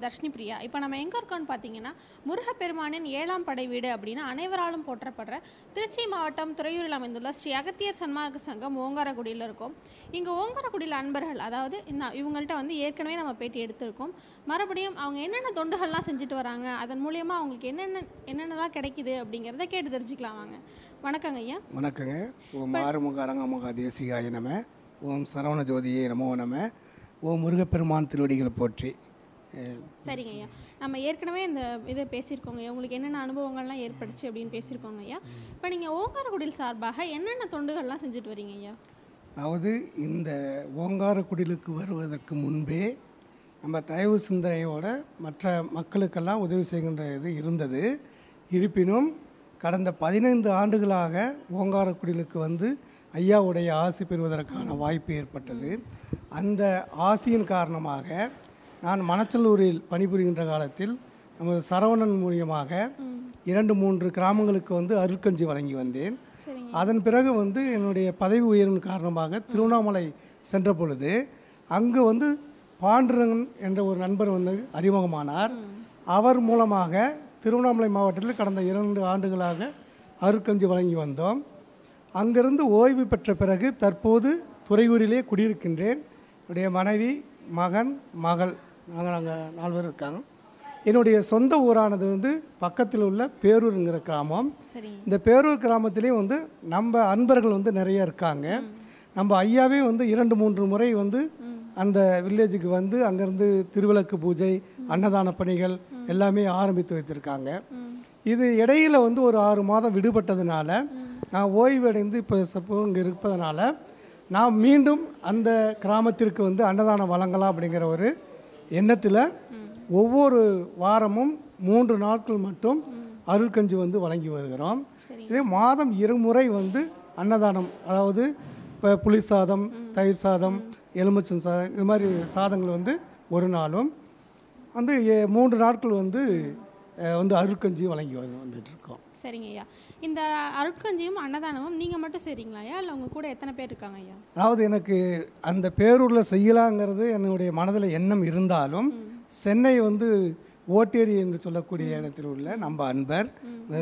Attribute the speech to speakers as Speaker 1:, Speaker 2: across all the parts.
Speaker 1: தர்ஷினி பிரியா இப்போ நம்ம எங்கே இருக்கோம்னு பார்த்தீங்கன்னா முருகப்பெருமானின் ஏழாம் படை வீடு அப்படின்னு அனைவராலும் போற்றப்படுற திருச்சி மாவட்டம் துறையூரில் அமைந்துள்ள ஸ்ரீ அகத்தியர் சன்மார்க்க சங்கம் ஓங்காரக்குடியில் இருக்கும் இங்கே ஓங்காரக்குடியில் அன்பர்கள் அதாவது இந்த இவங்கள்ட்ட வந்து ஏற்கனவே நம்ம பேட்டி எடுத்திருக்கோம் மறுபடியும் அவங்க என்னென்ன தொண்டுகள்லாம் செஞ்சுட்டு வராங்க அதன் மூலியமா அவங்களுக்கு என்னென்ன என்னென்னலாம் கிடைக்குது அப்படிங்கிறத கேட்டு தெரிஞ்சுக்கலாம் வாங்க வணக்கங்க ஐயா
Speaker 2: வணக்கங்க ஓம் ஆறுமுக அரங்கமுக தேசிகாய நம ஓம் சரவண ஜோதியே நமோ நம ஓம் முருகப்பெருமான் திருவடிகளை போற்றி அஹ்,
Speaker 1: சரிங்க ஐயா நம்ம ஏற்கனவே இந்த இதை பேசியிருக்கோங்க ஐயா உங்களுக்கு என்னென்ன அனுபவங்கள்லாம் ஏற்பட்டுச்சு அப்படின்னு பேசியிருக்கோங்க ஐயா இப்போ நீங்கள் ஓங்காரக்குடியில் சார்பாக என்னென்ன தொண்டுகள்லாம் செஞ்சுட்டு வரீங்க ஐயா
Speaker 2: அதாவது இந்த ஓங்கார குடிலுக்கு வருவதற்கு முன்பே நம்ம தயவு சிந்தனையோட மற்ற மக்களுக்கெல்லாம் உதவி செய்கின்ற இது இருந்தது இருப்பினும் கடந்த பதினைந்து ஆண்டுகளாக ஓங்கார குடிலுக்கு வந்து ஐயாவுடைய ஆசி பெறுவதற்கான வாய்ப்பு ஏற்பட்டது அந்த ஆசியின் காரணமாக நான் மணச்சல்லூரில் பணிபுரிகின்ற காலத்தில் நம்ம சரவணன் மூலியமாக இரண்டு மூன்று கிராமங்களுக்கு வந்து அருட்கஞ்சி வழங்கி வந்தேன்
Speaker 1: சரிங்க
Speaker 2: அதன் பிறகு வந்து என்னுடைய பதவி உயர்வின் காரணமாக திருவண்ணாமலை சென்ற பொழுது அங்கு வந்து பாண்டுரங்கன் என்ற ஒரு நண்பர் வந்து அறிமுகமானார் அவர் மூலமாக திருவண்ணாமலை மாவட்டத்தில் கடந்த இரண்டு ஆண்டுகளாக அருட்கஞ்சி வழங்கி வந்தோம் அங்கிருந்து ஓய்வு பெற்ற பிறகு தற்போது துறையூரிலே குடியிருக்கின்றேன் என்னுடைய மனைவி மகன் மகள் நாங்கள் நாங்கள் நால்வர் இருக்காங்க என்னுடைய சொந்த ஊரானது வந்து பக்கத்தில் உள்ள பேரூருங்கிற கிராமம்
Speaker 1: சரிங்க
Speaker 2: இந்த பேரூர் கிராமத்திலே வந்து நம்ம அன்பர்கள் வந்து நிறைய இருக்காங்க நம்ம ஐயாவே வந்து இரண்டு மூன்று முறை வந்து அந்த வில்லேஜுக்கு வந்து அங்கேருந்து திருவிளக்கு பூஜை அன்னதான பணிகள் எல்லாமே ஆரம்பித்து வைத்திருக்காங்க இது இடையில வந்து ஒரு ஆறு மாதம் விடுபட்டதுனால நான் ஓய்வடைந்து இப்போ சப்போ இங்கே இருப்பதனால நான் மீண்டும் அந்த கிராமத்திற்கு வந்து அன்னதானம் வழங்கலாம் அப்படிங்கிற ஒரு எண்ணத்தில் ஒவ்வொரு வாரமும் மூன்று நாட்கள் மட்டும் அருள்கஞ்சி வந்து வழங்கி வருகிறோம் இதே மாதம் இருமுறை வந்து அன்னதானம் அதாவது இப்போ புளி சாதம் தயிர் சாதம் எலுமிச்சம் சாதம் இது மாதிரி சாதங்கள் வந்து ஒரு நாளும் வந்து எ- மூன்று நாட்கள் வந்து அஹ், வந்து அருட்கஞ்சி வழங்கி வந்து வந்துட்டு இருக்கோம்
Speaker 1: சரிங்க ஐயா இந்த அருட்கஞ்சியும் அன்னதானமும் நீங்கள் மட்டும் செய்கிறீங்களா ஐயா இல்லை உங்கள் கூட எத்தனை பேர் இருக்காங்க ஐயா
Speaker 2: அதாவது எனக்கு அந்த பேரூரில் செய்யலாங்கிறது என்னுடைய மனதில் எண்ணம் இருந்தாலும் சென்னை வந்து ஓட்டேரி என்று சொல்லக்கூடிய இடத்தில் உள்ள நம்ம அன்பர்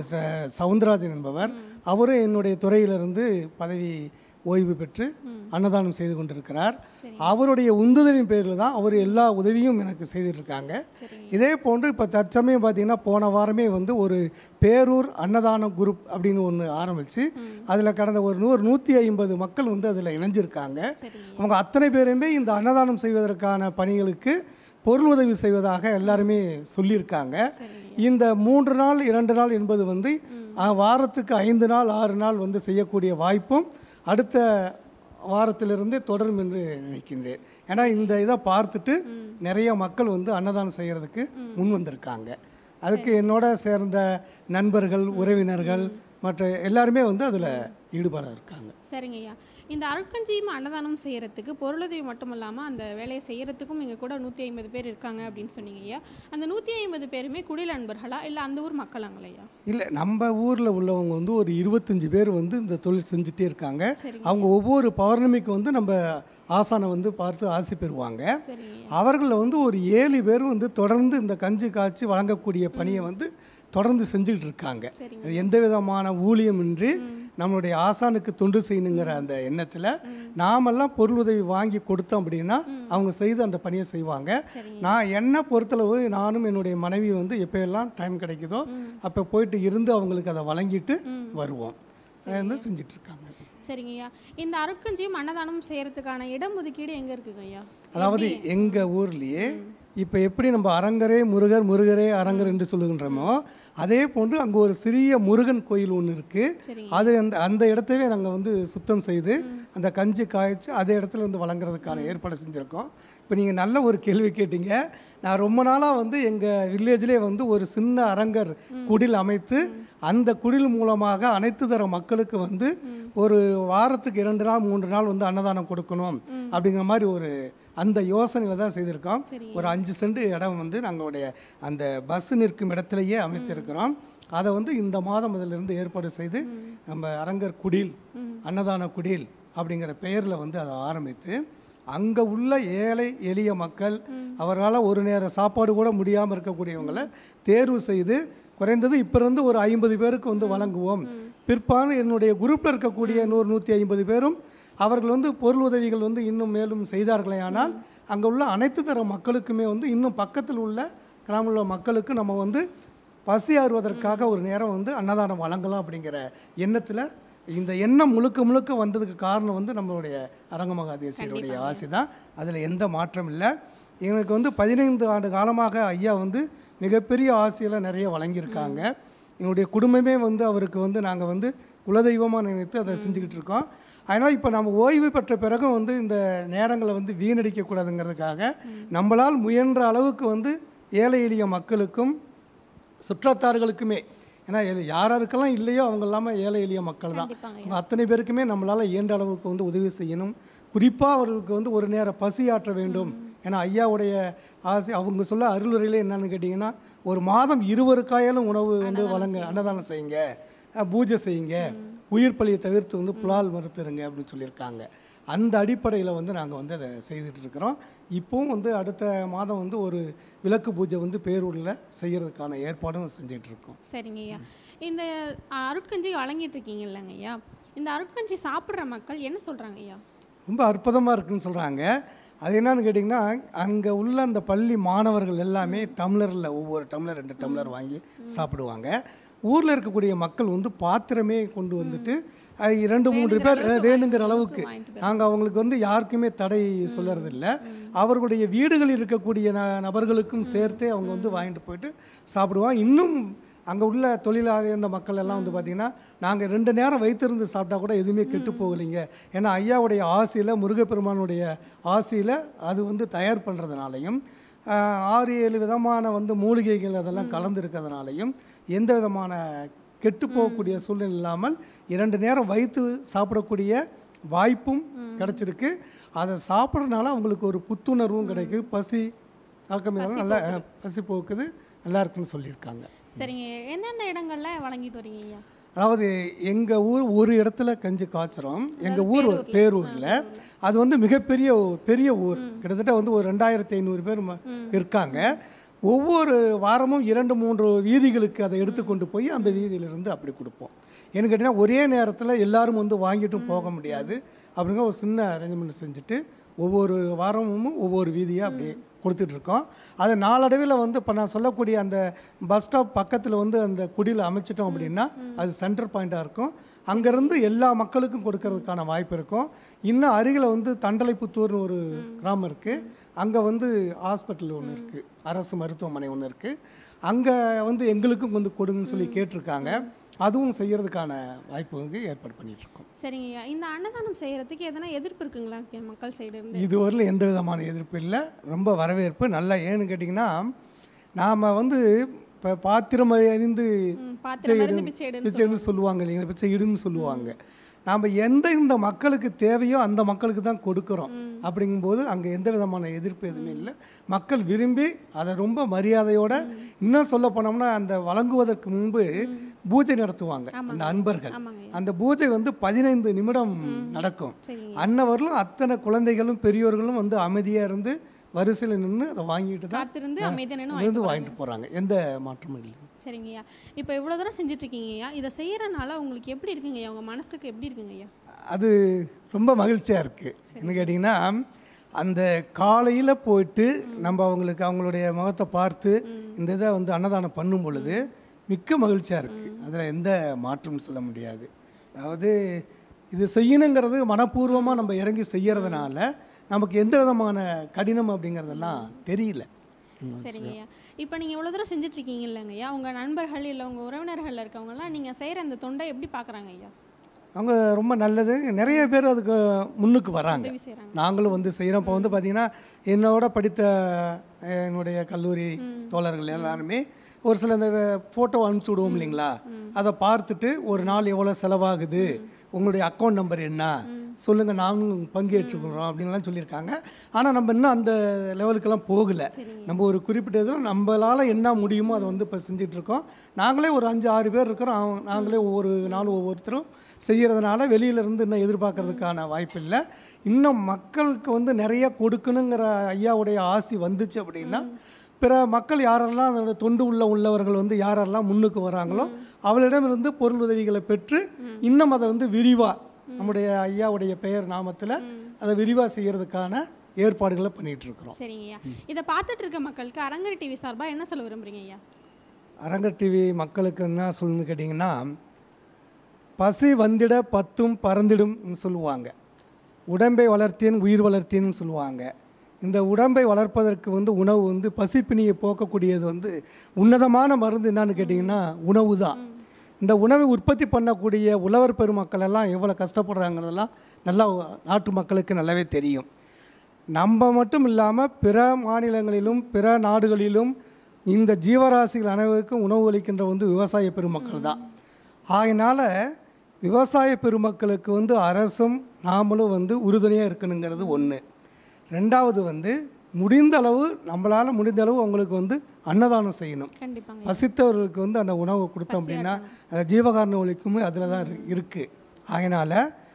Speaker 2: ச- சவுந்தரராஜன் என்பவர் அவரும் என்னுடைய துறையிலிருந்து பதவி ஓய்வு பெற்று அன்னதானம் செய்து கொண்டிருக்கிறார் அவருடைய உந்துதலின் பேரில் தான் அவர் எல்லா உதவியும் எனக்கு செய்திருக்காங்க இதே போன்று இப்போ தற்சமயம் பார்த்தீங்கன்னா போன வாரமே வந்து ஒரு பேரூர் அன்னதான குரூப் அப்படின்னு ஒன்று ஆரம்பித்து அதில் கடந்த ஒரு நூறு நூற்றி ஐம்பது மக்கள் வந்து அதில் இணைஞ்சிருக்காங்க அவங்க அத்தனை பேருமே இந்த அன்னதானம் செய்வதற்கான பணிகளுக்கு பொருள் உதவி செய்வதாக எல்லாருமே சொல்லியிருக்காங்க இந்த மூன்று நாள் இரண்டு நாள் என்பது வந்து அஹ், வாரத்துக்கு ஐந்து நாள் ஆறு நாள் வந்து செய்யக்கூடிய வாய்ப்பும் அடுத்த வாரத்திலிருந்தே தொடரும் என்று நினைக்கின்றேன் ஏன்னா இந்த இதை பார்த்துட்டு நிறைய மக்கள் வந்து அன்னதானம் செய்கிறதுக்கு முன் வந்திருக்காங்க அதுக்கு என்னோட சேர்ந்த நண்பர்கள் உறவினர்கள் மற்ற எல்லாருமே வந்து அதில் ஈடுபட இருக்காங்க
Speaker 1: சரிங்க ஐயா இந்த அருட்கஞ்சியும் அன்னதானம் செய்யறதுக்கு பொருளுதவி மட்டும் இல்லாமல் அந்த வேலையை செய்யறதுக்கும் இங்கே கூட நூற்றி ஐம்பது பேர் இருக்காங்க அப்படின்னு சொன்னீங்க ஐயா அந்த நூற்றி ஐம்பது பேருமே குடில் அன்பர்களா இல்லை அந்த ஊர் மக்களாங்களா ஐயா
Speaker 2: இல்லை நம்ம ஊரில் உள்ளவங்க வந்து ஒரு இருபத்தஞ்சி பேர் வந்து இந்த தொழில் செஞ்சுட்டே இருக்காங்க
Speaker 1: சரிங்க.
Speaker 2: அவங்க ஒவ்வொரு பௌர்ணமிக்கு வந்து நம்ம ஆசானை வந்து பார்த்து ஆசி பெறுவாங்க
Speaker 1: சரிங்க ஐயா
Speaker 2: அவர்களில் வந்து ஒரு ஏழு பேர் வந்து தொடர்ந்து இந்த கஞ்சி காய்ச்சி வழங்கக்கூடிய பணியை வந்து தொடர்ந்து செஞ்சுக்கிட்டு இருக்காங்க
Speaker 1: சரிங்க.
Speaker 2: அது எந்த விதமான ஊழியமின்றி நம்மளுடைய ஆசானுக்கு தொண்டு செய்யணுங்கிற அந்த எண்ணத்தில் நாமெல்லாம் பொருள் உதவி வாங்கி கொடுத்தோம் அப்படின்னா அவங்க செய்து அந்த பணியை செய்வாங்க
Speaker 1: சரிங்க
Speaker 2: நான் என்னை பொறுத்தளவு நானும் என்னுடைய மனைவி வந்து எப்போ எல்லாம் டைம் கிடைக்குதோ அப்போ போயிட்டு இருந்து அவங்களுக்கு அதை வழங்கிட்டு வருவோம் வந்து செஞ்சுட்டு இருக்காங்க
Speaker 1: சரிங்க ஐயா இந்த அருட்கஞ்சியும் அன்னதானமும் செய்யறதுக்கான இடம் ஒதுக்கீடு எங்கே இருக்குங்க ஐயா
Speaker 2: அதாவது எங்கள் ஊர்லேயே இப்போ எப்படி நம்ம அரங்கரே முருகர் முருகரே அரங்கர் என்று சொல்லுகின்றோமோ அதே போன்று அங்கே ஒரு சிறிய முருகன் கோயில் ஒன்று இருக்குது
Speaker 1: சரிங்க
Speaker 2: அது அந்த அந்த இடத்தவே நாங்கள் வந்து சுத்தம் செய்து அந்த கஞ்சி காய்ச்சி அதே இடத்துல வந்து வழங்குறதுக்கான ஏற்பாடு செஞ்சுருக்கோம் இப்போ நீங்கள் நல்ல ஒரு கேள்வி கேட்டீங்க நான் ரொம்ப நாளாக வந்து எங்கள் வில்லேஜ்லேயே வந்து ஒரு சின்ன அரங்கர் குடில் அமைத்து அந்த குடில் மூலமாக அனைத்து தர மக்களுக்கு வந்து ஒரு வாரத்துக்கு இரண்டு நாள் மூன்று நாள் வந்து அன்னதானம் கொடுக்கணும் அப்படிங்கிற மாதிரி ஒரு அந்த யோசனையில் தான் செய்திருக்கோம்
Speaker 1: சரிங்க.
Speaker 2: ஒரு அஞ்சு சென்ட் இடம் வந்து நாங்களுடைய அந்த பஸ் நிற்கும் இடத்துலையே அமைத்திருக்கிறோம் அதை வந்து இந்த மாதம் அதிலிருந்து ஏற்பாடு செய்து நம்ம அரங்கர் குடில் அன்னதான குடில் அப்படிங்கிற பெயரில் வந்து அதை ஆரம்பித்து அங்கே உள்ள ஏழை எளிய மக்கள் அவர்களால் ஒரு நேர சாப்பாடு கூட முடியாமல் இருக்கக்கூடியவங்களை தேர்வு செய்து குறைந்தது இப்போ இருந்து ஒரு ஐம்பது பேருக்கு வந்து வழங்குவோம் பிற்பாடு என்னுடைய குரூப்பில் இருக்கக்கூடிய நூறு நூற்றி ஐம்பது பேரும் அவர்கள் வந்து பொருள் உதவிகள் வந்து இன்னும் மேலும் செய்தார்களே ஆனால் அங்கே உள்ள அனைத்து தர மக்களுக்குமே வந்து இன்னும் பக்கத்தில் உள்ள கிராம உள்ள மக்களுக்கு நம்ம வந்து பசி ஆறுவதற்காக ஒரு நேரம் வந்து அன்னதானம் வழங்கலாம் அப்படிங்கிற எண்ணத்தில் இந்த எண்ணம் முழுக்க முழுக்க வந்ததுக்கு காரணம் வந்து நம்மளுடைய அரங்கமகா தேசியருடைய ஆசை தான் அதில் எந்த மாற்றம் இல்லை எங்களுக்கு வந்து பதினைந்து ஆண்டு காலமாக ஐயா வந்து மிகப்பெரிய ஆசையில் நிறைய வழங்கியிருக்காங்க எங்களுடைய குடும்பமே வந்து அவருக்கு வந்து நாங்கள் வந்து குலதெய்வமாக நினைத்து அதை செஞ்சுக்கிட்டு இருக்கோம் அதனால் இப்போ நம்ம ஓய்வு பெற்ற பிறகும் வந்து இந்த நேரங்களை வந்து வீணடிக்கக்கூடாதுங்கிறதுக்காக நம்மளால் முயன்ற அளவுக்கு வந்து ஏழை எளிய மக்களுக்கும் சுற்றத்தார்களுக்குமே ஏன்னா எல்- யார் யாருக்கெல்லாம் இல்லையோ அவங்க இல்லாமல் ஏழை எளிய மக்கள் தான்
Speaker 1: கண்டிப்பாங்க
Speaker 2: அவங்க அத்தனை பேருக்குமே நம்மளால் இயன்ற அளவுக்கு வந்து உதவி செய்யணும் குறிப்பாக அவர்களுக்கு வந்து ஒரு நேரம் பசி ஆற்ற வேண்டும் ஏன்னா ஐயாவுடைய ஆசை அவங்க சொல்ல அருளுரையில் என்னன்னு கேட்டிங்கன்னா ஒரு மாதம் இருவருக்காயாலும் உணவு வந்து வழங்க அன்னதானம் செய்யுங்க அஹ், பூஜை செய்யுங்க உயிர் பலியை தவிர்த்து வந்து புலால் மறுத்துருங்க அப்படின்னு சொல்லியிருக்காங்க அந்த அடிப்படையில் வந்து நாங்கள் வந்து அதை செய்துட்டு இருக்கிறோம் இப்போவும் வந்து அடுத்த மாதம் வந்து ஒரு விளக்கு பூஜை வந்து பேரூரில் செய்கிறதுக்கான ஏற்பாடும் செஞ்சுட்டு இருக்கோம்
Speaker 1: சரிங்க ஐயா இந்த அருட்கஞ்சி வழங்கிட்டு இருக்கீங்க இல்லைங்க ஐயா இந்த அருட்கஞ்சி சாப்பிட்ற மக்கள் என்ன சொல்கிறாங்க ஐயா
Speaker 2: ரொம்ப அற்புதமாக இருக்குன்னு சொல்கிறாங்க அது என்னன்னு கேட்டிங்கன்னா அங்கே உள்ள அந்த பள்ளி மாணவர்கள் எல்லாமே டம்ளரில் ஒவ்வொரு டம்ளர் ரெண்டு டம்ளர் வாங்கி சாப்பிடுவாங்க ஊரில் இருக்கக்கூடிய மக்கள் வந்து பாத்திரமே கொண்டு வந்துட்டு அது இரண்டு மூன்று பேர் அஹ், வேணுங்கிற அளவுக்கு
Speaker 1: வாங்கிட்டு
Speaker 2: நாங்கள் அவங்களுக்கு வந்து யாருக்குமே தடை சொல்லறதில்ல அவர்களுடைய வீடுகளில் இருக்கக்கூடிய ந நபர்களுக்கும் சேர்த்தே அவங்க வந்து வாங்கிட்டு போயிட்டு சாப்பிடுவாங்க இன்னும் அங்கே உள்ள தொழிலாளி அந்த மக்கள் எல்லாம் வந்து பார்த்திங்கன்னா நாங்கள் ரெண்டு நேரம் வைத்திருந்து சாப்பிட்டா கூட எதுவுமே கெட்டு போகலைங்க ஏன்னா ஐயாவுடைய ஆசையில் முருகப்பெருமானுடைய ஆசையில் அது வந்து தயார் பண்ணுறதுனாலையும் ஆறு ஏழு விதமான வந்து மூலிகைகள் அதெல்லாம் கலந்து இருக்கிறதுனாலையும் எந்த விதமான கெட்டு போகக்கூடிய சூழ்நிலை இல்லாமல் இரண்டு நேரம் வைத்து சாப்பிடக்கூடிய வாய்ப்பும் கிடைச்சிருக்கு அதை சாப்பிட்றதுனால அவங்களுக்கு ஒரு புத்துணர்வும் கிடைக்குது பசி ஆக்கம் இல்லாம நல்லா அஹ், பசி போக்குது நல்லா இருக்குன்னு சொல்லியிருக்காங்க
Speaker 1: சரிங்க எந்தெந்த இடங்கள்ல வழங்கிட்டு வரீங்க ஐயா
Speaker 2: அதாவது எங்கள் ஊர் ஒரு இடத்துல கஞ்சி காய்ச்சுறோம் எங்கள் ஊர் பேரூரில் அது வந்து மிகப்பெரிய ஊ- பெரிய ஊர் கிட்டத்தட்ட வந்து ஒரு ரெண்டாயிரத்தி ஐநூறு பேர் ம- இருக்காங்க ஒவ்வொரு வாரமும் இரண்டு மூன்று வீதிகளுக்கு அதை எடுத்துக்கொண்டு போய் அந்த வீதியிலிருந்து அப்படி கொடுப்போம் ஏன்னு கேட்டிங்கன்னா ஒரே நேரத்தில் எல்லாரும் வந்து வாங்கிட்டும் போக முடியாது அப்படிங்கிற ஒரு சின்ன அரேஞ்ச்மெண்ட் செஞ்சுட்டு ஒவ்வொரு வாரமும் ஒவ்வொரு வீதியாக அப்படியே கொடுத்துட்ருக்கோம் அது நாளடைவில் வந்து இப்போ நான் சொல்லக்கூடிய அந்த பஸ் ஸ்டாப் பக்கத்தில் வந்து அந்த குடியில் அமைச்சிட்டோம் அப்படின்னா அது சென்டர் பாயிண்ட்டாக இருக்கும் அங்கேருந்து எல்லா மக்களுக்கும் கொடுக்கறதுக்கான வாய்ப்பு இருக்கும் இன்னும் அருகில் வந்து தண்டலைப்புத்தூர்னு ஒரு கிராமம் இருக்குது அங்கே வந்து ஹாஸ்பிட்டல் ஒன்று இருக்குது அரசு மருத்துவமனை ஒன்று இருக்குது அங்கே வந்து எங்களுக்கும் வந்து கொடுங்கன்னு சொல்லி கேட்டிருக்காங்க அதுவும் செய்யறதுக்கான வாய்ப்பு வந்து ஏற்பாடு பண்ணிட்டு இருக்கோம்
Speaker 1: சரிங்க ஐயா இந்த அன்னதானம் செய்யறதுக்கு எதனா எதிர்ப்பு இருக்குங்களா இங்க மக்கள் சைடு இருந்து
Speaker 2: இதுவரையிலும் எந்த விதமான எதிர்ப்பு இல்லை ரொம்ப வரவேற்பு நல்லா ஏன்னு கேட்டிங்கன்னா நாம் வந்து இப்போ பாத்திரம் அறிந்து
Speaker 1: ம், பாத்திரம் மருந்து பிச்சை எடுன்னு
Speaker 2: பிச்சைன்னு சொல்லுவாங்க இல்லைங்களா பிச்சை இடுன்னு சொல்லுவாங்க நாம் எந்த இந்த மக்களுக்கு தேவையோ அந்த மக்களுக்கு தான் கொடுக்குறோம் அப்படிங்கும்போது அங்கே எந்த விதமான எதிர்ப்பு எதுவுமே இல்லை மக்கள் விரும்பி அதை ரொம்ப மரியாதையோட இன்னும் சொல்ல போனோம்னா அந்த வழங்குவதற்கு முன்பு பூஜை நடத்துவாங்க அந்த அன்பர்கள்
Speaker 1: ஆமாங்க ஐயா
Speaker 2: அந்த பூஜை வந்து பதினைந்து நிமிடம் நடக்கும்
Speaker 1: சரிங்க
Speaker 2: அன்னவர்களும் அத்தனை குழந்தைகளும் பெரியோர்களும் வந்து அமைதியாக இருந்து வரிசையில் நின்று அதை வாங்கிட்டு தான்
Speaker 1: காத்திருந்து அமைதியா நின்று
Speaker 2: இருந்து வாங்கிட்டு போகிறாங்க எந்த மாற்றமும் இல்லை
Speaker 1: சரிங்க ஐயா இப்போ இவ்வளோ தூரம் செஞ்சுட்டு இருக்கீங்க ஐயா இதை செய்யறனால உங்களுக்கு எப்படி இருக்குங்க ஐயா உங்க மனசுக்கு எப்படி இருக்குங்க ஐயா
Speaker 2: அது ரொம்ப மகிழ்ச்சியாக இருக்குது என்ன கேட்டிங்கன்னா அந்த காலையில் போயிட்டு நம்ம அவங்களுக்கு அவங்களுடைய முகத்தை பார்த்து இந்த இதை வந்து அன்னதானம் பண்ணும் பொழுது மிக்க மகிழ்ச்சியாக இருக்குது அதில் எந்த மாற்றமும் சொல்ல முடியாது அதாவது இது செய்யணுங்கிறது மனப்பூர்வமாக நம்ம இறங்கி செய்யறதுனால நமக்கு எந்த விதமான கடினம் அப்படிங்கிறதெல்லாம் தெரியல
Speaker 1: சரிங்க ஐயா இப்போ நீங்கள் இவ்வளோ தூரம் செஞ்சுட்டு இருக்கீங்க இல்லைங்க ஐயா உங்கள் நண்பர்கள் இல்லை உங்கள் உறவினர்கள் இருக்கவங்கலாம் நீங்கள் செய்கிற அந்த தொண்டை எப்படி பார்க்குறாங்க ஐயா
Speaker 2: அவங்க ரொம்ப நல்லது நிறைய பேர் அதுக்கு முன்னுக்கு வராங்க
Speaker 1: உதவி செய்கிறாங்க
Speaker 2: நாங்களும் வந்து செய்கிறோம் இப்போ வந்து பார்த்திங்கன்னா என்னோட படித்த அஹ், என்னுடைய கல்லூரி தோழர்கள் எல்லாருமே ஒரு சில இந்த ஃபோட்டோ அனுப்பிச்சி விடுவோம் இல்லைங்களா அதை பார்த்துட்டு ஒரு நாள் எவ்வளோ செலவாகுது உங்களுடைய அக்கௌண்ட் நம்பர் என்ன சொல்லுங்கள் நாங்களும் பங்கேற்றுக்கிறோம் அப்படின்லாம் சொல்லியிருக்காங்க ஆனால் நம்ம இன்னும் அந்த லெவலுக்கெல்லாம் போகலை நம்ம ஒரு குறிப்பிட்ட இதில் நம்மளால் என்ன முடியுமோ அதை வந்து இப்போ செஞ்சிட்ருக்கோம் நாங்களே ஒரு அஞ்சு ஆறு பேர் இருக்கிறோம் அவங்க- நாங்களே ஒவ்வொரு நாளும் ஒவ்வொருத்தரும் செய்கிறதுனால வெளியிலேருந்து இன்னும் எதிர்பார்க்கறதுக்கான வாய்ப்பு இல்லை இன்னும் மக்களுக்கு வந்து நிறைய கொடுக்கணுங்கிற ஐயாவுடைய ஆசி வந்துச்சு அப்படின்னா பிற மக்கள் யாரெல்லாம் அதோட தொண்டு உள்ள உள்ளவர்கள் வந்து யாரெல்லாம் முன்னுக்கு வராங்களோ அவளிடமிருந்து பொருள் உதவிகளை பெற்று இன்னும் அதை வந்து விரிவாக நம்முடைய ஐயாவுடைய பெயர் நாமத்தில் அதை விரிவாக செய்கிறதுக்கான ஏற்பாடுகளை பண்ணிகிட்டு இருக்கிறோம்
Speaker 1: சரிங்க ஐயா இதை பார்த்துட்டு இருக்க மக்களுக்கு அரங்கரி டிவி சார்பாக என்ன சொல்ல விரும்புறீங்க ஐயா
Speaker 2: அரங்கர் டிவி மக்களுக்கு என்ன சொல்லணும்னு கேட்டிங்கன்னா பசி வந்திட பத்தும் பறந்திடும்னு சொல்லுவாங்க உடம்பை வளர்த்தேன் உயிர் வளர்த்தேன்னு சொல்லுவாங்க இந்த உடம்பை வளர்ப்பதற்கு வந்து உணவு வந்து பசிப்பினியை போக்கக்கூடியது வந்து உன்னதமான மருந்து என்னன்னு கேட்டிங்கன்னா உணவு தான் இந்த உணவை உற்பத்தி பண்ணக்கூடிய உழவர் பெருமக்கள் எல்லாம் எவ்வளோ கஷ்டப்படுறாங்கிறதெல்லாம் நல்லா நாட்டு மக்களுக்கு நல்லாவே தெரியும் நம்ம மட்டும் இல்லாமல் பிற மாநிலங்களிலும் பிற நாடுகளிலும் இந்த ஜீவராசிகள் அனைவருக்கும் உணவு அளிக்கின்ற வந்து விவசாய பெருமக்கள் தான் ஆகையினால விவசாய பெருமக்களுக்கு வந்து அரசும் நாமளும் வந்து உறுதுணையாக இருக்கணுங்கிறது ஒன்று ரெண்டாவது வந்து முடிந்த அளவு நம்மளால் முடிந்த அளவு அவங்களுக்கு வந்து அன்னதானம் செய்யணும்
Speaker 1: கண்டிப்பாங்க
Speaker 2: பசித்தவர்களுக்கு வந்து அந்த உணவை கொடுத்தோம் அப்படின்னா அந்த ஜீவகாரண ஒழிக்குமே அதில் தான் இரு- இருக்குது அதனால்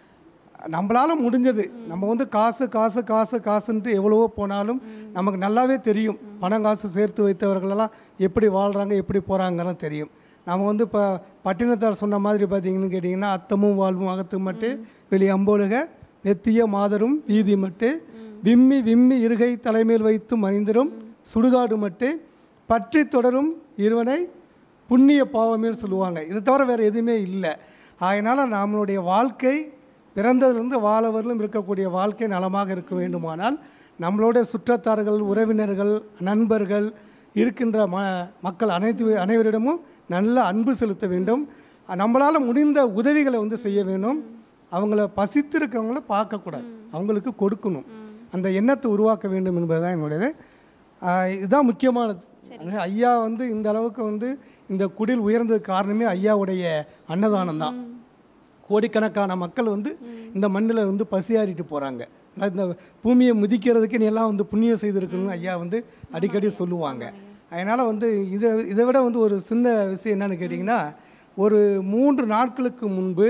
Speaker 2: நம்மளால் முடிஞ்சது நம்ம வந்து காசு காசு காசு காசுன்ட்டு எவ்வளவோ போனாலும் நமக்கு நல்லாவே தெரியும் பணம் காசு சேர்த்து வைத்தவர்களெல்லாம் எப்படி வாழ்கிறாங்க எப்படி போகிறாங்கலாம் தெரியும் நம்ம வந்து இப்போ பட்டினத்தார் சொன்ன மாதிரி பார்த்தீங்கன்னு கேட்டிங்கன்னா அத்தமும் வாழ்வும் அகத்து மட்டு வெளி அம்போலுக நெத்திய மாதரும் வீதி மட்டு விம்மி விம்மி இருகை தலைமையில் வைத்து மணிந்திரும் சுடுகாடு மட்டு பற்றி தொடரும் இருவனை புண்ணிய பாவமேன்னு சொல்லுவாங்க இதை தவிர வேறு எதுவுமே இல்லை அதனால் நம்மளுடைய வாழ்க்கை பிறந்ததிலிருந்து வாழவரிலும் இருக்கக்கூடிய வாழ்க்கை நலமாக இருக்க வேண்டுமானால் நம்மளுடைய சுற்றத்தார்கள் உறவினர்கள் நண்பர்கள் இருக்கின்ற ம மக்கள் அனைத்து அனைவரிடமும் நல்ல அன்பு செலுத்த வேண்டும் நம்மளால் முடிந்த உதவிகளை வந்து செய்ய வேண்டும் அவங்கள பசித்திருக்கவங்கள பார்க்கக்கூடாது அவங்களுக்கு கொடுக்கணும் அந்த எண்ணத்தை உருவாக்க வேண்டும் என்பதுதான் என்னுடையது ஆஹ் இதுதான் முக்கியமானது அதனால ஐயா வந்து இந்த அளவுக்கு வந்து இந்த குடில் உயர்ந்ததுக்கு காரணமே ஐயாவுடைய அன்னதானம் தான் கோடிக்கணக்கான மக்கள் வந்து இந்த மண்ணில் வந்து பசியாறிட்டு போகிறாங்க இந்த பூமியை மிதிக்கிறதுக்கு நீ எல்லாம் வந்து புண்ணியம் செய்திருக்கணும்னு ஐயா வந்து அடிக்கடி சொல்லுவாங்க அதனால் வந்து இதை இதை விட வந்து ஒரு சின்ன விஷயம் என்னன்னு கேட்டிங்கன்னா ஒரு மூன்று நாட்களுக்கு முன்பு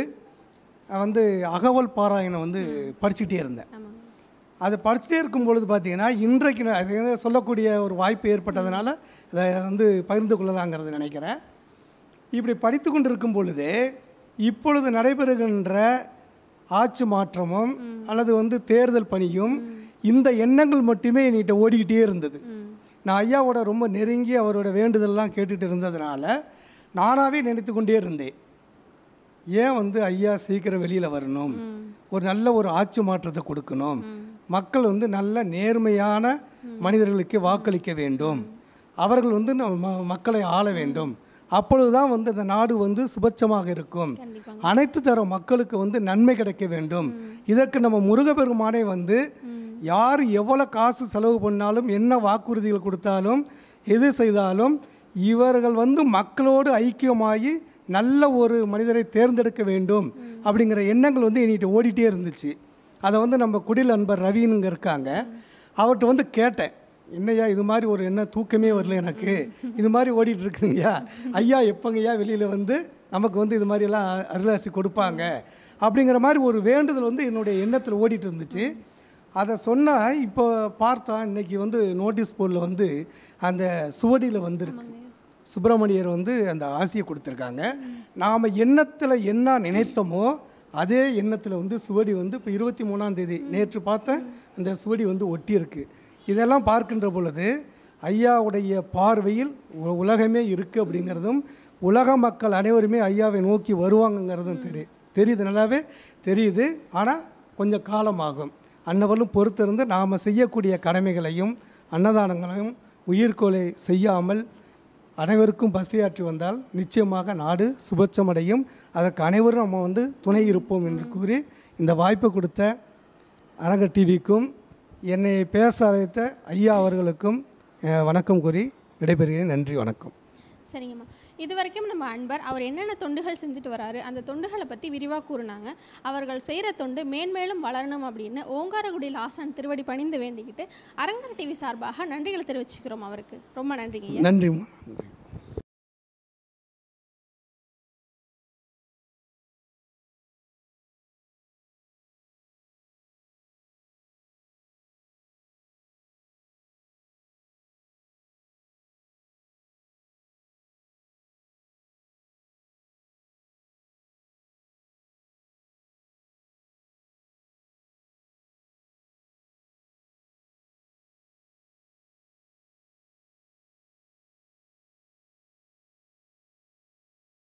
Speaker 2: வந்து அகவல் பாராயணம் வந்து படிச்சுக்கிட்டே இருந்தேன்
Speaker 1: ஆமாங்க
Speaker 2: அதை படிச்சுட்டே இருக்கும் பொழுது பார்த்தீங்கன்னா இன்றைக்கு நான் அது வந்து சொல்லக்கூடிய ஒரு வாய்ப்பு ஏற்பட்டதுனால இதை வந்து பகிர்ந்து கொள்ளலாங்கிறது நினைக்கிறேன் இப்படி படித்து கொண்டு இருக்கும் பொழுது இப்பொழுது நடைபெறுகின்ற ஆட்சி மாற்றமும் அல்லது வந்து தேர்தல் பணியும் இந்த எண்ணங்கள் மட்டுமே என்கிட்ட ஓடிக்கிட்டே இருந்தது நான் ஐயாவோட ரொம்ப நெருங்கி அவரோட வேண்டுதல்லாம் கேட்டுட்டு இருந்ததுனால நானாகவே நினைத்து கொண்டே இருந்தேன் ஏன் வந்து ஐயா சீக்கிரம் வெளியில் வரணும் ஒரு நல்ல ஒரு ஆட்சி மாற்றத்தை கொடுக்கணும் மக்கள் வந்து நல்ல நேர்மையான மனிதர்களுக்கு வாக்களிக்க வேண்டும் அவர்கள் வந்து நம்ம ம- மக்களை ஆள வேண்டும் அப்பொழுதுதான் வந்து அந்த நாடு வந்து சுபட்சமாக இருக்கும்
Speaker 1: கண்டிப்பாங்க
Speaker 2: அனைத்து தர மக்களுக்கு வந்து நன்மை கிடைக்க வேண்டும் இதற்கு நம்ம முருகப்பெருமானே வந்து யார் எவ்வளோ காசு செலவு பண்ணாலும் என்ன வாக்குறுதிகள் கொடுத்தாலும் எது செய்தாலும் இவர்கள் வந்து மக்களோடு ஐக்கியமாகி நல்ல ஒரு மனிதரை தேர்ந்தெடுக்க வேண்டும் அப்படிங்கிற எண்ணங்கள் வந்து என்கிட்ட ஓடிட்டே இருந்துச்சு அதை வந்து நம்ம குடில் அன்பர் ரவினுங்க இருக்காங்க அவர்கிட்ட வந்து கேட்டேன் என்னய்யா இது மாதிரி ஒரு என்ன தூக்கமே வரல எனக்கு இது மாதிரி ஓடிட்டு இருக்குங்கய்யா ஐயா எப்போங்கய்யா வெளியில் வந்து நமக்கு வந்து இது மாதிரியெல்லாம் அருளாசி கொடுப்பாங்க அப்படிங்கிற மாதிரி ஒரு வேண்டுதல் வந்து என்னுடைய எண்ணத்தில் ஓடிட்டு இருந்துச்சு அதை சொன்னால் இப்போ பார்த்தா இன்னைக்கு வந்து நோட்டீஸ் போர்டில் வந்து அந்த சுவடியில் வந்திருக்கு சுப்பிரமணியர் வந்து அந்த ஆசையை கொடுத்துருக்காங்க நாம் எண்ணத்தில் என்ன நினைத்தோமோ அதே எண்ணத்தில் வந்து சுவடி வந்து இப்போ இருபத்தி மூணாம் தேதி நேற்று பார்த்தேன் அந்த சுவடி வந்து ஒட்டியிருக்கு இதெல்லாம் பார்க்கின்ற பொழுது ஐயாவுடைய பார்வையில் உ- உலகமே இருக்குது அப்படிங்கிறதும் உலக மக்கள் அனைவருமே ஐயாவை நோக்கி வருவாங்கங்கிறதும் தெரி தெரியுது நல்லாவே தெரியுது ஆனால் கொஞ்சம் காலமாகும் அன்னவர்களும் பொறுத்திருந்து நாம் செய்யக்கூடிய கடமைகளையும் அன்னதானங்களையும் உயிர்கொலை செய்யாமல் அனைவருக்கும் பசியாற்றி வந்தால் நிச்சயமாக நாடு சுபட்சமடையும் அதற்கு அனைவரும் நம்ம வந்து துணை இருப்போம் என்று கூறி இந்த வாய்ப்பு கொடுத்த அரங்க டிவிக்கும் என்னை பேச அழைத்த ஐயா அவர்களுக்கும் அஹ், வணக்கம் கூறி விடைபெறுகிறேன் நன்றி வணக்கம்
Speaker 1: சரிங்கம்மா இது வரைக்கும் நம்ம அன்பர் அவர் என்னென்ன தொண்டுகள் செஞ்சுட்டு வராரு அந்த தொண்டுகளை பற்றி விரிவாக கூறினாங்க அவர்கள் செய்கிற தொண்டு மேன்மேலும் வளரணும் அப்படின்னு ஓங்காரகுடியில் ஆசான் திருவடி பணிந்து வேண்டிக்கிட்டு அரங்கர் டிவி சார்பாக நன்றிகளை தெரிவிச்சுக்கிறோம் அவருக்கு ரொம்ப நன்றிங்க ஐயா
Speaker 2: நன்றிம்மா நன்றி